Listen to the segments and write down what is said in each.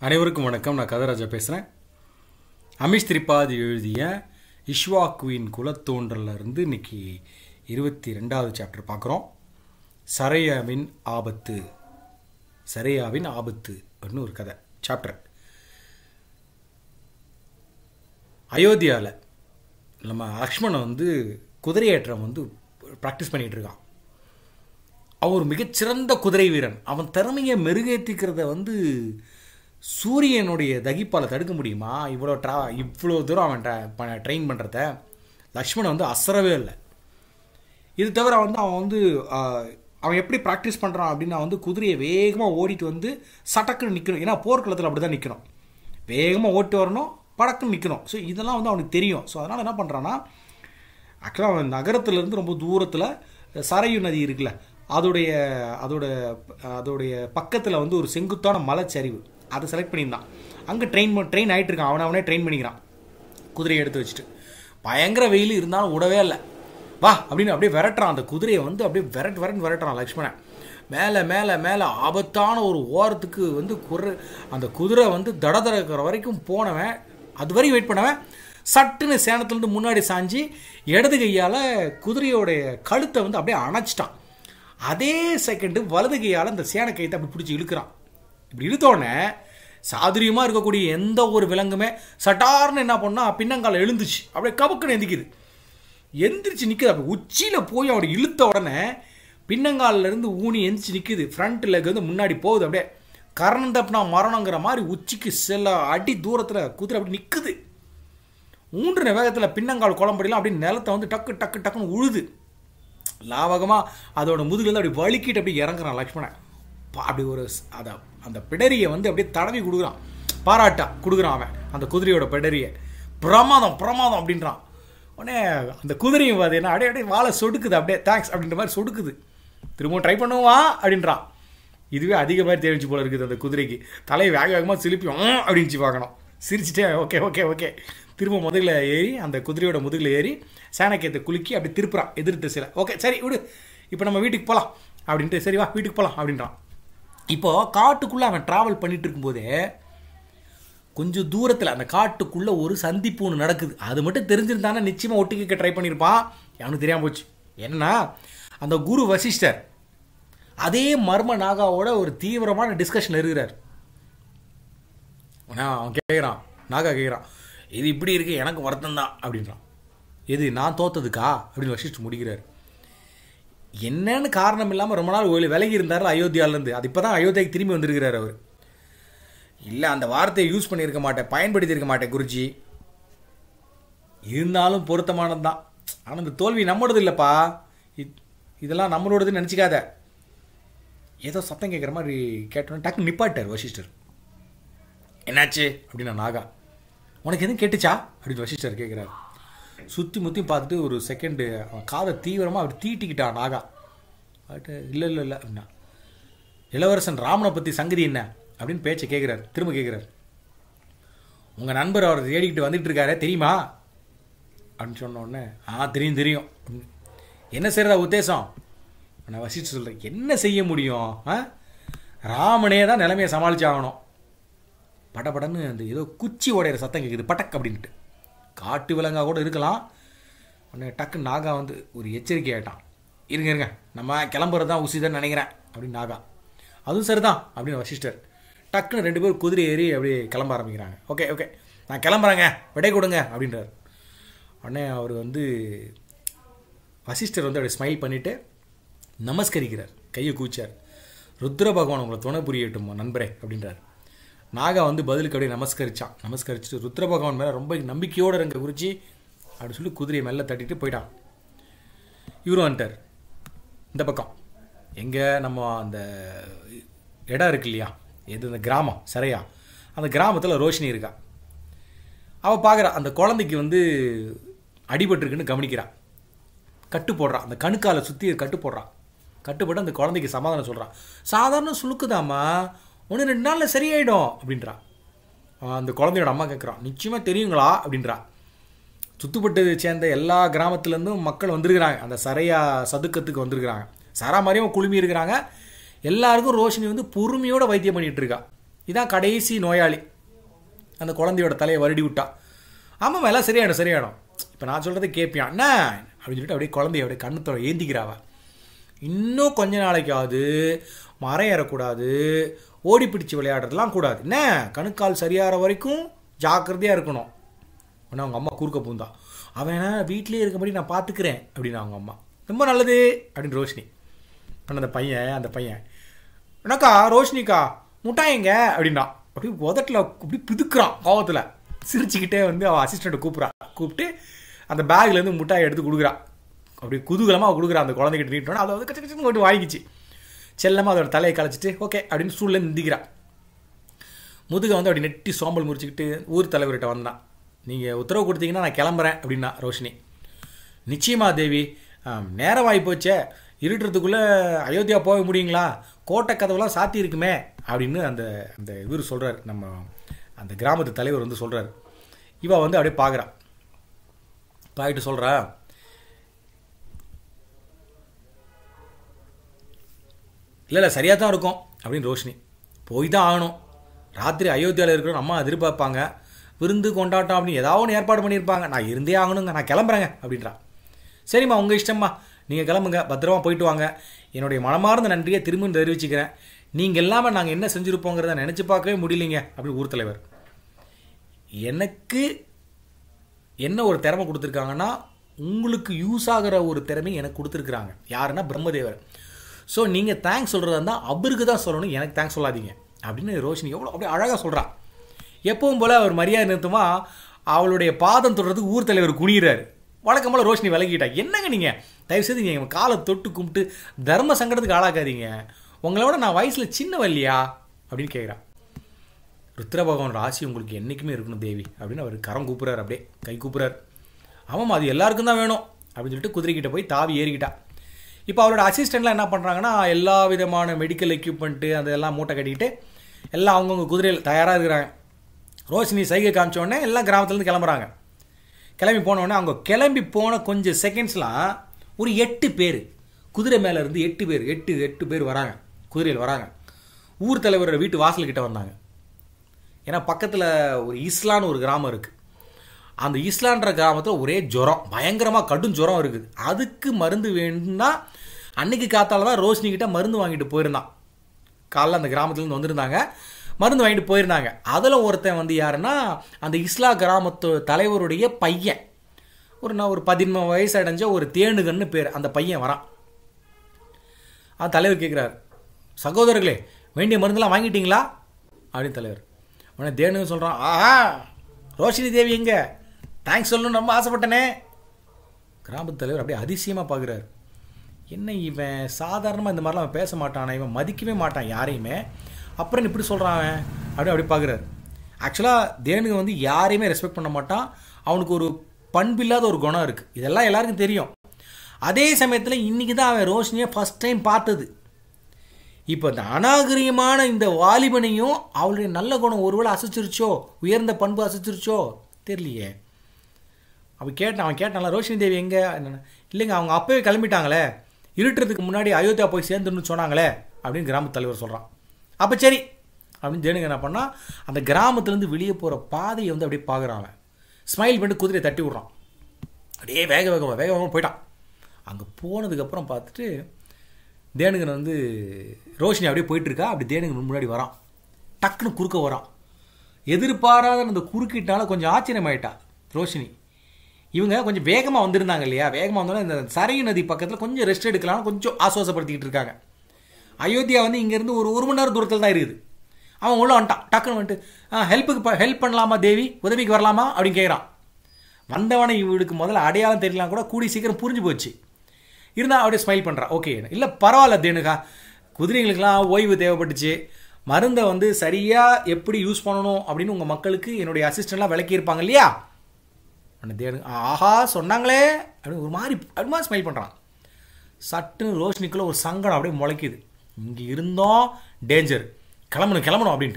அனைவருக்கும் வணக்கம் நான் கதராஜா பேசுகிறேன் அமிஷ் திரிபாதி எழுதிய இஷ்வாக்குவின் குலத்தோன்றல்ல இருந்து இன்னைக்கு இருபத்தி ரெண்டாவது சாப்டர் பார்க்குறோம் சரையாவின் ஆபத்து சரையாவின் ஆபத்து அப்படின்னு ஒரு கதை சாப்டர் அயோத்தியாவில் நம்ம லக்ஷ்மணன் வந்து குதிரையேற்றம் வந்து ப்ராக்டிஸ் பண்ணிகிட்டு இருக்கான் அவன் ஒரு மிகச்சிறந்த குதிரை வீரன் அவன் திறமையை மெருகேற்றிக்கிறத வந்து சூரியனுடைய தகிப்பால் தடுக்க முடியுமா இவ்வளோ ட்ரா இவ்வளோ தூரம் அவன் ட்ரெயின் பண்ணுறத லக்ஷ்மணன் வந்து அசரவே இல்லை இது தவிர வந்து அவன் வந்து ஆஹ், அவன் எப்படி ப்ராக்டிஸ் பண்ணுறான் அப்படின்னா வந்து குதிரையை வேகமாக ஓடிட்டு வந்து சட்டக்குன்னு நிற்கணும் ஏன்னா போர்க்களத்தில் அப்படி தான் நிற்கணும் வேகமாக ஓட்டு வரணும் படக்குன்னு நிற்கணும் ஸோ இதெல்லாம் வந்து அவனுக்கு தெரியும் ஸோ அதனால் என்ன பண்ணுறான்னா ஆக்சுவலாக அவன் நகரத்துலேருந்து ரொம்ப தூரத்தில் சரையு நதி இருக்குல்ல அதோடைய அதோட அதோடைய பக்கத்தில் வந்து ஒரு செங்குத்தான மலைச்சரிவு அதை செலக்ட் பண்ணியிருந்தான் அங்கே ட்ரெயின் ட்ரெயின் ஆகிட்டு இருக்கான் அவனை அவனே ட்ரெயின் பண்ணிக்கிறான் குதிரையை எடுத்து வச்சுட்டு பயங்கர வெயில் இருந்தாலும் விடவே இல்லை வா அப்படின்னு அப்படியே விரட்டுறான் அந்த குதிரையை வந்து அப்படியே விரட்டு விரட்டு விரட்டுறான் லக்ஷ்மணன் மேலே மேலே மேலே ஆபத்தான ஒரு ஓரத்துக்கு வந்து குதிரை அந்த குதிரை வந்து தட தடக்கிற வரைக்கும் போனவன் அது வரைக்கும் வெயிட் பண்ணவன் சட்டுன்னு சேனத்துலேருந்து முன்னாடி சாஞ்சி இடது கையால் குதிரையோடைய கழுத்தை வந்து அப்படியே அணைச்சிட்டான் அதே செகண்டு வலது கையால் அந்த சேனை கைத்தை அப்படி பிடிச்சி இழுக்கிறான் இப்படி இழுத்தோடனே சாதுரியமாக இருக்கக்கூடிய எந்த ஒரு விலங்குமே சட்டார்னு என்ன பண்ணா பின்னங்கால எழுந்துச்சு அப்படியே கபக்குன்னு எந்திக்குது எந்திரிச்சு நிற்குது அப்படி உச்சியில் போய் அவனை இழுத்த உடனே பின்னங்கால்ல இருந்து ஊனி எந்திரிச்சு நிற்குது ஃப்ரண்ட் லெக் வந்து முன்னாடி போகுது அப்படியே கரணம் தப்புனா மரணங்கிற மாதிரி உச்சிக்கு சில அடி தூரத்தில் குதிரை அப்படி நிற்குது ஊன்றின வேகத்தில் பின்னங்கால் குழம்படிலாம் அப்படியே நிலத்தை வந்து டக்கு டக்கு டக்குன்னு உழுது லாவகமாக அதோட முதுகுலேருந்து அப்படி வலிக்கிட்டு அப்படியே இறங்குறான் லக்ஷ்மணன் பா- அப்படி ஒரு ஸ்- அத அந்த பிடரியை வந்து அப்படியே தடவி கொடுக்குறான் பாராட்டா கொடுக்குறான் அவன் அந்த குதிரையோட பிடரியை பிரமாதம் பிரமாதம் அப்படின்றான் உடனே அந்த குதிரையும் பார்த்தீங்கன்னா அப்படியே அப்படியே வாழை சொடுக்குது அப்படியே தேங்க்ஸ் அப்படின்ற மாதிரி சொடுக்குது திரும்பவும் ட்ரை பண்ணுவா அப்படின்றான் இதுவே அதிக மாதிரி தெரிஞ்சு போல இருக்குது அந்த குதிரைக்கு தலையை வேக வேகமாக சிலிப்பி "ம்" அப்படின்ச்சு பார்க்கணும் சிரிச்சிட்டே ஓகே ஓகே ஓகே திரும்ப முதுகில் ஏறி அந்த குதிரையோட முதுகில் ஏறி சேனக்கேத்தை குலுக்கி அப்படி திருப்புறான் எதிர் திசையில் ஓகே சரி விடு இப்போ நம்ம வீட்டுக்கு போகலாம் அப்படின்ட்டு சரி வா வீட்டுக்கு போகலாம் அப்படின்றான் இப்போ காட்டுக்குள்ளே அவன் ட்ராவல் பண்ணிட்டு இருக்கும்போதே கொஞ்சம் தூரத்தில் அந்த காட்டுக்குள்ளே ஒரு சந்திப்பு ஒன்று நடக்குது அது மட்டும் தெரிஞ்சிருந்தானே நிச்சயமாக ஒட்டிக்க ட்ரை பண்ணியிருப்பான் அவனுக்கு தெரியாமல் போச்சு என்னன்னா அந்த குரு வசிஷ்டர் அதே மர்ம நாகாவோட ஒரு தீவிரமான டிஸ்கஷன் இருக்கிறார் ஆனா, அவன் கேட்குறான் நாகா கேட்குறான் இது இப்படி இருக்கு எனக்கு வருத்தம் தான் அப்படின்றான் எது நான் தோத்ததுக்கா அப்படின்னு வசிஷ்டர் முடிக்கிறார் என்னன்னு காரணம் இல்லாமல் ரொம்ப நாள் ஒளி விலகி இருந்தார் அயோத்தியாவிலேருந்து அது இப்போ தான் அயோத்தியாவுக்கு திரும்பி வந்திருக்கிறார் அவர் இல்லை அந்த வார்த்தையை யூஸ் பண்ணியிருக்க மாட்டேன் பயன்படுத்தியிருக்க மாட்டேன் குருஜி இருந்தாலும் பொருத்தமானது தான் ஆனால் இந்த தோல்வி நம்மளோடது இல்லைப்பா இத்- இதெல்லாம் நம்மளோடதுன்னு நினச்சிக்காத ஏதோ சத்தம் கேட்குற மாதிரி கேட்டோன்னு டக்கு நிப்பாட்டார் வசிஷ்டர் என்னாச்சு அப்படின்னா நாகா உனக்கு எதுவும் கேட்டுச்சா அப்படின்னு வசிஷ்டர் கேட்குறாரு சுற்றி முற்றி பார்த்துட்டு ஒரு செகண்டு அவன் காதை தீவிரமாக அவர் தீட்டிக்கிட்டான் நாகா பட் இல்லை இல்லை இல்லை அப்படின்னா இளவரசன் ராமனை பற்றி சங்கதி என்ன அப்படின்னு பேச்சை கேட்குறாரு திரும்ப கேட்குறாரு உங்கள் நண்பர் அவர் தேடிக்கிட்டு வந்துட்டு இருக்காரே தெரியுமா அப்படின்னு சொன்ன உடனே ஆ தெரியும் தெரியும் அப்படின்னு. என்ன செய்கிறதா உத்தேசம் நான் வசிச்சு சொல்கிறேன் என்ன செய்ய முடியும் ஆ ராமனே தான் நிலைமையை சமாளிச்சாகணும் படபடன்னு அந்த ஏதோ குச்சி உடையிற சத்தம் கேட்குது பட்டக் அப்படின்ட்டு காட்டு விலங்கா கூட இருக்கலாம் உடனே டக்கு நாகா வந்து ஒரு எச்சரிக்கை ஆயிட்டான் இருங்க இருங்க நம்ம கிளம்புறது தான் உசிதன்னு நினைக்கிறேன் அப்படின்னு நாகா அதுவும் சரிதான் அப்படின்னு வசிஷ்டர் டக்குன்னு ரெண்டு பேரும் குதிரை ஏறி அப்படியே கிளம்ப ஆரம்பிக்கிறாங்க ஓகே ஓகே நான் கிளம்புறேங்க விடை கொடுங்க அப்படின்றார் உடனே அவர் வந்து வசிஷ்டர் வந்து அப்படியே ஸ்மைல் பண்ணிவிட்டு நமஸ்கரிக்கிறார் கையை கூச்சார் ருத்ர பகவான் உங்களை துணை புரியட்டும் நண்பரே அப்படின்றார் நாகா வந்து பதிலுக்கு அப்படியே நமஸ்கரிச்சான் நமஸ்கரிச்சுட்டு ருத்ர பகவான் மேலே ரொம்ப நம்பிக்கையோடு இருங்க குறிச்சி அப்படின்னு சொல்லி குதிரையை மெல்ல தட்டிட்டு போயிட்டான் இவரும் வந்துட்டார் இந்த பக்கம் எங்கே நம்ம அந்த இடம் இருக்கு இல்லையா எது இந்த கிராமம் சரியா அந்த கிராமத்தில் ரோஷினி இருக்கா அவள் பார்க்குறா அந்த குழந்தைக்கு வந்து அடிபட்டிருக்குன்னு கவனிக்கிறா கட்டு போடுறான் அந்த கணுக்கால சுற்றி கட்டு போடுறான் கட்டுப்பட்டு அந்த குழந்தைக்கு சமாதானம் சொல்கிறான் சாதாரண சுளுக்குதாம்மா ஒன்று ரெண்டு நாளில் சரியாயிடும் அப்படின்றா அவன் அந்த குழந்தையோட அம்மா கேட்குறான் நிச்சயமாக தெரியுங்களா அப்படின்றா சுத்துப்பட்டு சேர்ந்த எல்லா கிராமத்துலேருந்தும் மக்கள் வந்திருக்கிறாங்க அந்த சரையா சதுக்கத்துக்கு வந்திருக்கிறாங்க சரா மாதிரியும் குழுமி இருக்கிறாங்க எல்லாருக்கும் ரோஷினி வந்து பொறுமையோட வைத்தியம் பண்ணிட்டு இருக்கா இதான் கடைசி நோயாளி அந்த குழந்தையோட தலையை வருடி விட்டா ஆமாம் எல்லாம் சரியாயிடும் சரியாயிடும் இப்போ நான் சொல்கிறத கேட்பியான் என்ன அப்படின்னு சொல்லிட்டு அப்படியே குழந்தைய அப்படியே கண்ணத்தோட ஏந்திக்கிறாவ இன்னும் கொஞ்ச நாளைக்காவது மரம் ஏறக்கூடாது ஓடி பிடிச்சி விளையாடுறதுலாம் கூடாது என்ன கணுக்கால் சரியாகிற வரைக்கும் ஜாக்கிரதையாக இருக்கணும் உடனே அவங்க அம்மா குறுக்க பூந்தா அவன் வீட்லேயே இருக்கபடி நான் பார்த்துக்கிறேன் அப்படின்னு அவங்க அம்மா ரொம்ப நல்லது அப்படின்னு ரோஷினி ஆனால் அந்த பையன் அந்த பையன் என்னக்கா ரோஷினிக்கா முட்டாயங்க அப்படின்னா அப்படியே உதட்டில் அப்படி பிதுக்குறான் கோவத்தில் சிரிச்சுக்கிட்டே வந்து அவள் அசிஸ்டண்ட்டை கூப்பிட்றா கூப்பிட்டு அந்த பேக்லேருந்து முட்டாயை எடுத்து கொடுக்குறா அப்படி குதூகலமாக கொடுக்குறா அந்த குழந்தைகிட்ட நீட்டோன்னா அதை வந்து கச்சு கச்சு போட்டு வாங்கிச்சு செல்லமாக அதோட தலையை கலைச்சிட்டு ஓகே அப்படின்னு ஸ்டூலில் நிந்திக்கிறா முதுகை வந்து அப்படி நெட்டி சோம்பல் முறிச்சுக்கிட்டு ஊர் தலைவர்கிட்ட வந்தான் நீங்கள் உத்தரவு கொடுத்தீங்கன்னா நான் கிளம்புறேன் அப்படின்னா ரோஷினி நிச்சயமா தேவி ஆம், நேரம் ஆகி போச்சே இருட்டுறதுக்குள்ளே அயோத்தியா போக முடியுங்களா கோட்டை கதவுலாம் சாத்தி இருக்குமே அப்படின்னு அந்த அந்த இவர் சொல்கிறார் நம்ம அந்த கிராமத்து தலைவர் வந்து சொல்கிறார் இவ வந்து அப்படியே பார்க்குறா பார்த்துட்டு சொல்கிறா இல்லை இல்லை சரியாக தான் இருக்கும் அப்படின்னு ரோஷினி போய் தான் ஆகணும் ராத்திரி அயோத்தியாவில் இருக்கிற அம்மா எதிர்பார்ப்பாங்க விருந்து கொண்டாட்டம் அப்படின்னு ஏதாவது ஒன்று ஏற்பாடு பண்ணியிருப்பாங்க நான் இருந்தே ஆகணுங்க நான் கிளம்புறேங்க அப்படின்றா சரிம்மா உங்கள் இஷ்டம்மா நீங்கள் கிளம்புங்க பத்திரமா போயிட்டு வாங்க என்னுடைய மனமார்ந்த நன்றியை திரும்ப தெரிவிச்சுக்கிறேன் நீங்கள் இல்லாமல் நாங்கள் என்ன செஞ்சுருப்போங்கிறத நினச்சி பார்க்கவே முடியலைங்க அப்படின்னு ஊர் தலைவர் எனக்கு என்ன ஒரு திறமை கொடுத்துருக்காங்கன்னா உங்களுக்கு யூஸ் ஆகிற ஒரு திறமை எனக்கு கொடுத்துருக்குறாங்க யாருன்னா பிரம்மதேவர் ஸோ நீங்கள் தேங்க்ஸ் சொல்கிறதா இருந்தால் அவருக்கு தான் சொல்லணும் எனக்கு தேங்க்ஸ் சொல்லாதீங்க அப்படின்னு ரோஷினி எவ்வளோ அப்படியே அழகாக சொல்கிறா எப்பவும் போல் அவர் மரியாதை நிறுத்தமா அவளுடைய பாதம் தொடுறதுக்கு ஊர் தலைவர் குனிகிறார் வழக்கம் போல் ரோஷினி விலகிட்டா என்னங்க நீங்கள் தயவுசெய்து நீங்கள் காலை தொட்டு கும்பிட்டு தர்ம சங்கடத்துக்கு ஆளாக்காதீங்க உங்களை விட நான் வயசில் சின்னவ இல்லையா அப்படின்னு கேட்குறா ருத்ர பகவானோட ஆசி உங்களுக்கு என்றைக்குமே இருக்கணும் தேவி அப்படின்னு அவர் கரம் கூப்புறாரு அப்படியே கை கூப்புறாரு ஆமாம் அது எல்லாருக்கும் தான் வேணும் அப்படின்னு சொல்லிட்டு குதிரைக்கிட்ட போய் தாவி ஏறிக்கிட்டா இப்போ அவரோட அசிஸ்டண்ட்லாம் என்ன பண்ணுறாங்கன்னா எல்லா விதமான மெடிக்கல் எக்யூப்மெண்ட்டு அதெல்லாம் மூட்டை கட்டிக்கிட்டு எல்லாம் அவங்கவுங்க குதிரையில் தயாராக இருக்கிறாங்க ரோஷினி சைகை காமிச்ச உடனே எல்லாம் கிராமத்துலேருந்து கிளம்புறாங்க கிளம்பி போன உடனே அவங்க கிளம்பி போன கொஞ்சம் செகண்ட்ஸ்லாம் ஒரு எட்டு பேர் குதிரை மேலே இருந்து எட்டு பேர் எட்டு எட்டு பேர் வராங்க குதிரையில் வராங்க ஊர் தலைவரோட வீட்டு வாசல்கிட்ட வந்தாங்க ஏன்னா பக்கத்தில் ஒரு இஸ்லான்னு ஒரு கிராமம் இருக்குது அந்த இஸ்லான்ற கிராமத்தில் ஒரே ஜுரம் பயங்கரமாக கடும் ஜுரம் இருக்குது அதுக்கு மருந்து வேணும்னா அன்னைக்கு காத்தால தான் ரோஷினி கிட்ட மருந்து வாங்கிட்டு போயிருந்தான் காலைல அந்த கிராமத்துலேருந்து வந்திருந்தாங்க மருந்து வாங்கிட்டு போயிருந்தாங்க அதில் ஒருத்தன் வந்து யாருன்னா அந்த இஸ்லா கிராமத்து தலைவருடைய பையன் ஒரு நான் ஒரு பதிமூணு வயசு அடைஞ்ச ஒரு தேனுகன்னு பேர் அந்த பையன் வரான் அந்த தலைவர் கேட்குறாரு சகோதரர்களே வேண்டிய மருந்தெல்லாம் வாங்கிட்டீங்களா அப்படின்னு தலைவர் உடனே தேனுன்னு சொல்கிறான் ஆஹா ரோஷினி தேவி எங்க தேங்க்ஸ் சொல்லணும்னு ரொம்ப ஆசைப்பட்டனே கிராமத்து தலைவர் அப்படியே அதிசயமாக பார்க்குறாரு என்ன இவன் சாதாரணமாக இந்த மாதிரிலாம் அவன் பேச மாட்டான் இவன் மதிக்கவே மாட்டான் யாரையுமே அப்புறம் இப்படி சொல்கிறான் அவன் அப்படி அப்படி பார்க்குறாரு ஆக்சுவலாக தேனுக்கு வந்து யாரையுமே ரெஸ்பெக்ட் பண்ண மாட்டான் அவனுக்கு ஒரு பண்பில்லாத ஒரு குணம் இருக்குது இதெல்லாம் எல்லாருக்கும் தெரியும் அதே சமயத்தில் இன்றைக்கி தான் அவன் ரோஷினியை ஃபஸ்ட் டைம் பார்த்தது இப்போ இந்த அநாகரிகமான இந்த வாலிபனையும் அவளுடைய நல்ல குணம் ஒருவேளை அசைச்சிருச்சோ உயர்ந்த பண்பு அசைச்சிருச்சோ தெரியலையே அவன் கேட்டான் அவன் கேட்டான்ல ரோஷினி தேவி எங்கே என்னன்னு இல்லைங்க அவங்க அப்பவே கிளம்பிட்டாங்களே இருட்டுறதுக்கு முன்னாடி அயோத்தியா போய் சேர்ந்துன்னு சொன்னாங்களே அப்படின்னு கிராமத்து தலைவர் சொல்கிறான் அப்போ சரி அப்படின்னு தேனுங்க என்ன பண்ணால் அந்த கிராமத்துலேருந்து வெளியே போகிற பாதையை வந்து அப்படியே பார்க்குறான் அவன் ஸ்மைல் பண்ணி குதிரையை தட்டி விட்றான் அப்படியே வேக வேகமாக வேக வேகமாக போயிட்டான் அங்கே போனதுக்கப்புறம் பார்த்துட்டு தேனுங்கன் வந்து ரோஷினி அப்படியே போயிட்டுருக்கா அப்படி தேனுங்கன் முன்னாடி வரான் டக்குன்னு குறுக்க வரான் எதிர்பாராத அந்த குறுக்கிட்டால கொஞ்சம் ஆச்சரியமாயிட்டா ரோஷினி இவங்க கொஞ்சம் வேகமாக வந்திருந்தாங்க இல்லையா வேகமாக வந்தோன்னா இந்த சரையு நதி பக்கத்தில் கொஞ்சம் ரெஸ்ட் எடுக்கலாம்னு கொஞ்சம் ஆசுவாசப்படுத்திக்கிட்டு இருக்காங்க அயோத்தியா வந்து இங்கேருந்து ஒரு ஒரு மணி நேரம் தூரத்தில் தான் இருக்குது அவன் உள்ள வந்துட்டான் டக்குன்னு வந்துட்டு ஹெல்ப்புக்கு ஹெல்ப் பண்ணலாமா தேவி உதவிக்கு வரலாமா அப்படின்னு கேட்குறான் வந்தவனை இவளுக்கு முதல்ல அடையாளம் தெரியலாம் கூட கூடி சீக்கிரம் புரிஞ்சு போச்சு இருந்தால் அப்படியே ஸ்மைல் பண்ணுறான் ஓகே இல்லை பரவாயில்ல தேனுகா குதிரைங்களுக்கெல்லாம் ஓய்வு தேவைப்பட்டுச்சு மருந்தை வந்து சரியாக எப்படி யூஸ் பண்ணணும் அப்படின்னு உங்கள் மக்களுக்கு என்னுடைய அசிஸ்டண்ட்லாம் விளக்கியிருப்பாங்க இல்லையா அந்த தேனு ஆஹா சொன்னாங்களே அப்படின்னு ஒரு மாதிரி அது மாதிரி ஸ்மைல் பண்ணுறான் சட்டுன்னு ரோஷினிக்குள்ள ஒரு சங்கடம் அப்படியே முளைக்குது இங்கே இருந்தோம் டேஞ்சர் கிளம்பணும் கிளம்பணும் அப்படின்ட்டு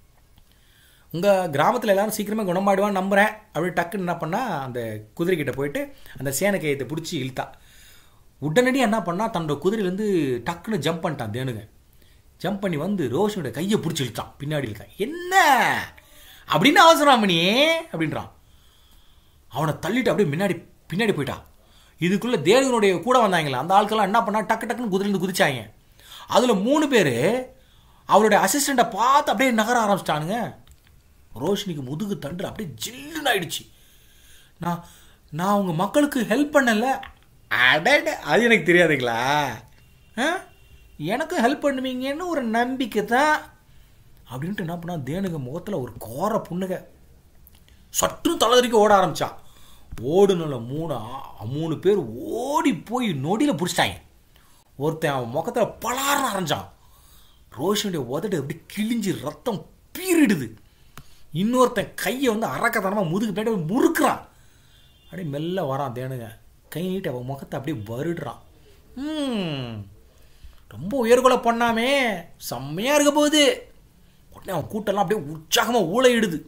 உங்கள் கிராமத்தில் எல்லாரும் சீக்கிரமே குணமாடுவான்னு நம்புகிறேன் அப்படி டக்குன்னு என்ன பண்ணால் அந்த குதிரைக்கிட்ட போயிட்டு அந்த சேனை கையத்தை பிடிச்சி இழுத்தா உடனடியாக என்ன பண்ணால் தன்னோட குதிரையிலேருந்து டக்குன்னு ஜம்ப் பண்ணிட்டான் தேனுங்க ஜம்ப் பண்ணி வந்து ரோஷனுடைய கையை பிடிச்சி இழுத்தான் பின்னாடி இருக்கான் என்ன அப்படின்னு அவசராமணி அப்படின்றான் அவனை தள்ளிட்டு அப்படியே முன்னாடி பின்னாடி போயிட்டான் இதுக்குள்ள தேவனுடைய கூட வந்தாங்களே அந்த ஆட்கள்லாம் என்ன பண்ணா டக்கு டக்குன்னு குதிரைந்து குதிச்சாங்க அதில் மூணு பேர் அவருடைய அசிஸ்டண்ட்டை பார்த்து அப்படியே நகர ஆரம்பிச்சிட்டானுங்க ரோஷினிக்கு முதுகு தண்டு அப்படியே ஜில்லுன்னு ஆயிடுச்சு நான் நான் உங்கள் மக்களுக்கு ஹெல்ப் பண்ணல அடட அது எனக்கு தெரியாதுங்களா ஆ எனக்கும் ஹெல்ப் பண்ணுவீங்கன்னு ஒரு நம்பிக்கை தான் அப்படின்ட்டு என்ன பண்ணா தேனுங்க முகத்தில் ஒரு கோர புண்ணுக சற்று தலதறிக்க ஓட ஆரம்பிச்சான் ஓடுனல மூணு ஆ- மூணு பேர் ஓடி போய் நொடியில் பிடிச்சிட்டாங்க ஒருத்தன் அவன் முகத்தில் பலார்னு அரைஞ்சான் ரோஷனுடைய உதடு அப்படி கிழிஞ்சு ரத்தம் பீறிடுது இன்னொருத்தன் கையை வந்து அரக்கத்தனமாக முதுகு பின்னாடி முறுக்குறான் அப்படியே மெல்ல வரான் தேனுங்க கை நீட்டி அவன் முகத்தை அப்படியே வருடுறான் ம் ரொம்ப உயர்கொலை பண்ணாமே செம்மையாக இருக்க போகுது உடனே அவன் கூட்டம்லாம் அப்படியே உற்சாகமாக ஊழையிடுது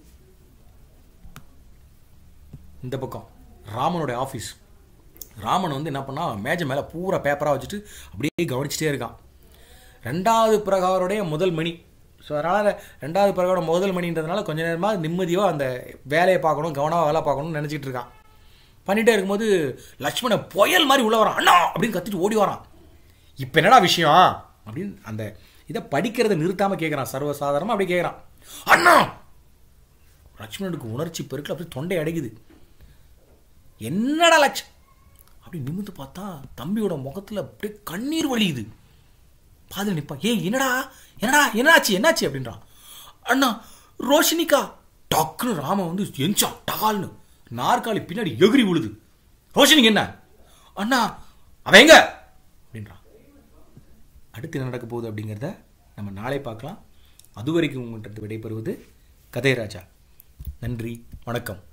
இந்த பக்கம் ராமனுடைய ஆஃபீஸ் ராமன் வந்து என்ன பண்ணா மேஜை மேலே பூரா பேப்பராக வச்சுட்டு அப்படியே கவனிச்சிட்டே இருக்கான் ரெண்டாவது பிரகாரோடைய முதல் மணி ஸோ அதனால் ரெண்டாவது பிரகாரோட முதல் மணின்றதுனால கொஞ்ச நேரமாக நிம்மதியாக அந்த வேலையை பார்க்கணும் கவனமாக வேலை பார்க்கணும்னு நினச்சிட்டு இருக்கான் பண்ணிகிட்டே இருக்கும்போது லக்ஷ்மண புயல் மாதிரி உள்ள வரான் அண்ணா அப்படின்னு கத்திட்டு ஓடி வரான் இப்போ என்னடா விஷயம் அப்படின்னு அந்த இதை படிக்கிறத நிறுத்தாமல் கேட்குறான் சர்வசாதாரணமாக அப்படியே கேட்குறான் அண்ணா லக்ஷ்மணனுக்கு உணர்ச்சி பெருக்கில் அப்படியே தொண்டை அடைக்குது என்னடா லட்ச அப்படி நிமிந்து பார்த்தா தம்பியோட முகத்தில் அப்படியே கண்ணீர் வழியுது பாதில் நிற்பான் ஏய் என்னடா என்னடா என்னாச்சு என்னாச்சு அப்படின்றான் அண்ணா ரோஷினிகா டக்குன்னு ராமன் வந்து எஞ்சான் டகால்னு நாற்காலி பின்னாடி எகிரி விழுது ரோஷினிக்கு என்ன அண்ணா அவன் எங்க அப்படின்றான் அடுத்து என்ன நடக்க போகுது அப்படிங்கிறத நம்ம நாளை பார்க்கலாம் அது வரைக்கும் உங்கள்கிட்ட விடைபெறுவது கதைராஜா நன்றி வணக்கம்